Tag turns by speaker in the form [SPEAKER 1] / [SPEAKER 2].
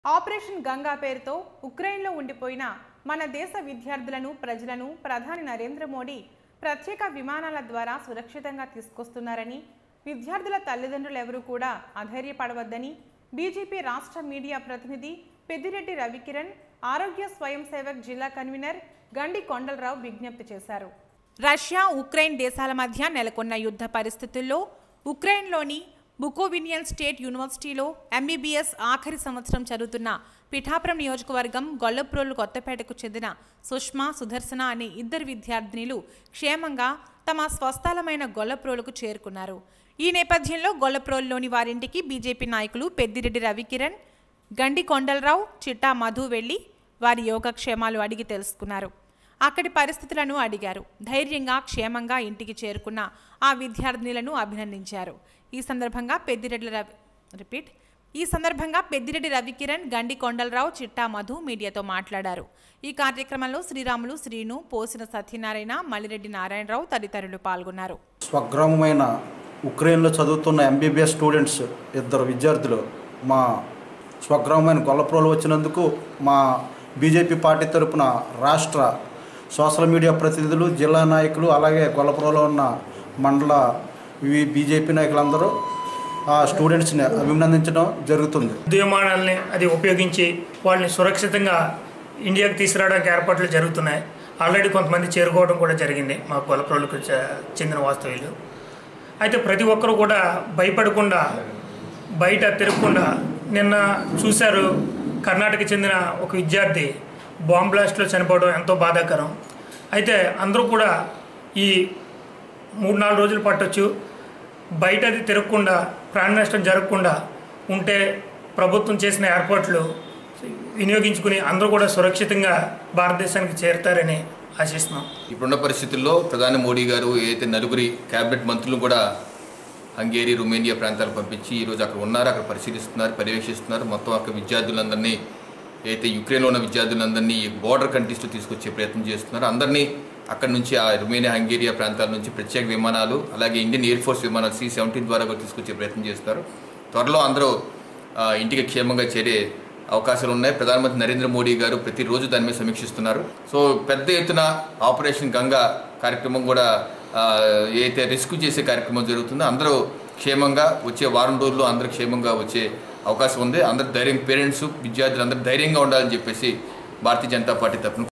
[SPEAKER 1] operation Ganga పేరుతో ఉక్రెయిన్లో ఉండిపోయిన మన దేశ విద్యార్థులను ప్రజలను ప్రధాని నరేంద్ర మోడీ ప్రత్యేక విమానాల ద్వారా సురక్షితంగా తీసుకొస్తున్నారని విద్యార్థుల తల్లిదండ్రులు ఎవరూ కూడా అధైర్యపడవద్దని బీజేపీ రాష్ట్ర మీడియా ప్రతినిధి పెద్దిరెడ్డి రవికిరణ్ ఆరోగ్య స్వయం సేవక్ జిల్లా కన్వీనర్ గండి కొండలరావు విజ్ఞప్తి చేశారు రష్యా ఉక్రెయిన్ దేశాల మధ్య నెలకొన్న యుద్ధ పరిస్థితుల్లో ఉక్రెయిన్లోని బుకోవినియన్ స్టేట్ యూనివర్సిటీలో ఎంబీబీఎస్ ఆఖరి సంవత్సరం చదువుతున్న పిఠాపురం నియోజకవర్గం గొల్లప్రోలు కొత్తపేటకు చెందిన సుష్మా సుదర్శన అనే ఇద్దరు విద్యార్థినిలు క్షేమంగా తమ స్వస్థలమైన గొల్లప్రోలుకు చేరుకున్నారు ఈ నేపథ్యంలో గొల్లప్రోలులోని వారింటికి బీజేపీ నాయకులు పెద్దిరెడ్డి రవికిరణ్ గండి కొండలరావు చిట్టా మధు వెళ్లి వారి యోగక్షేమాలు అడిగి తెలుసుకున్నారు అక్కడి పరిస్థితులను అడిగారు ధైర్యంగా క్షేమంగా ఇంటికి చేరుకున్న ఆ విద్యార్థినులను అభినందించారు ఈ సందర్భంగా పెద్దిరెడ్డి రవి రిపీట్ ఈ సందర్భంగా పెద్దిరెడ్డి రవికిరణ్ గండి కొండలరావు చిట్టా మధు మీడియాతో మాట్లాడారు ఈ కార్యక్రమంలో శ్రీరాములు శ్రీను పోసిన సత్యనారాయణ మల్లిరెడ్డి నారాయణరావు తదితరులు పాల్గొన్నారు
[SPEAKER 2] స్వగ్రామమైన ఉక్రెయిన్లో చదువుతున్న ఎంబీబీఎస్ స్టూడెంట్స్ ఇద్దరు విద్యార్థులు మా స్వగ్రామమైన గొల్లప్రోలు వచ్చినందుకు మా బీజేపీ పార్టీ తరపున రాష్ట్ర సోషల్ మీడియా ప్రతినిధులు జిల్లా నాయకులు అలాగే గొల్లప్రోలో ఉన్న మండల వి బీజేపీ నాయకులందరూ ఆ స్టూడెంట్స్ని అభినందించడం జరుగుతుంది
[SPEAKER 3] ఉద్యమానాలని అది ఉపయోగించి వాళ్ళని సురక్షితంగా ఇండియాకి తీసుకురావడానికి ఏర్పాట్లు జరుగుతున్నాయి ఆల్రెడీ కొంతమంది చేరుకోవడం కూడా జరిగింది మా కొలప్రోలకు చెందిన వాస్తవ్యులు అయితే ప్రతి ఒక్కరు కూడా భయపడకుండా బయట తిరగకుండా నిన్న చూశారు కర్ణాటక చెందిన ఒక విద్యార్థి బాంబ్ బ్లాస్ట్లో చనిపోవడం ఎంతో బాధాకరం అయితే అందరూ కూడా ఈ మూడు నాలుగు రోజులు పట్టొచ్చు బయట అది తిరగకుండా ప్రాణ నష్టం జరగకుండా ఉంటే ప్రభుత్వం చేసిన ఏర్పాట్లు వినియోగించుకుని అందరూ కూడా సురక్షితంగా భారతదేశానికి చేరుతారని ఆశిస్తున్నాం
[SPEAKER 4] ఇప్పుడున్న పరిస్థితుల్లో ప్రధాని మోడీ గారు ఏదైతే నలుగురి క్యాబినెట్ మంత్రులు కూడా హంగేరీ రొమేనియా ప్రాంతాలు పంపించి ఈరోజు అక్కడ ఉన్నారు అక్కడ పరిశీలిస్తున్నారు పర్యవేక్షిస్తున్నారు మొత్తం అక్కడ విద్యార్థులందరినీ ఏదైతే యుక్రెయిన్లో ఉన్న విద్యార్థులందరినీ ఈ బోర్డర్ కంట్రీస్లో తీసుకొచ్చే ప్రయత్నం చేస్తున్నారు అందరినీ అక్కడ నుంచి ఆ రొమేనియా హంగేరియా ప్రాంతాల నుంచి ప్రత్యేక విమానాలు అలాగే ఇండియన్ ఎయిర్ ఫోర్స్ విమానాలు సి సెవెంటీన్ ద్వారా కూడా తీసుకొచ్చే ప్రయత్నం చేస్తారు త్వరలో అందరూ ఆ, ఇంటికి క్షేమంగా చేరే అవకాశాలు ఉన్నాయి ప్రధానమంత్రి నరేంద్ర మోడీ గారు ప్రతిరోజు దాని మీద సమీక్షిస్తున్నారు సో పెద్ద ఎత్తున ఆపరేషన్ గంగా కార్యక్రమం కూడా ఆ, ఏదైతే రెస్క్యూ చేసే కార్యక్రమం జరుగుతుందో అందరూ క్షేమంగా వచ్చే వారం రోజుల్లో అందరూ క్షేమంగా వచ్చే అవకాశం ఉంది అందరు ధైర్యం పేరెంట్స్ విద్యార్థులు అందరూ ధైర్యంగా ఉండాలని చెప్పేసి భారతీయ జనతా పార్టీ తరఫున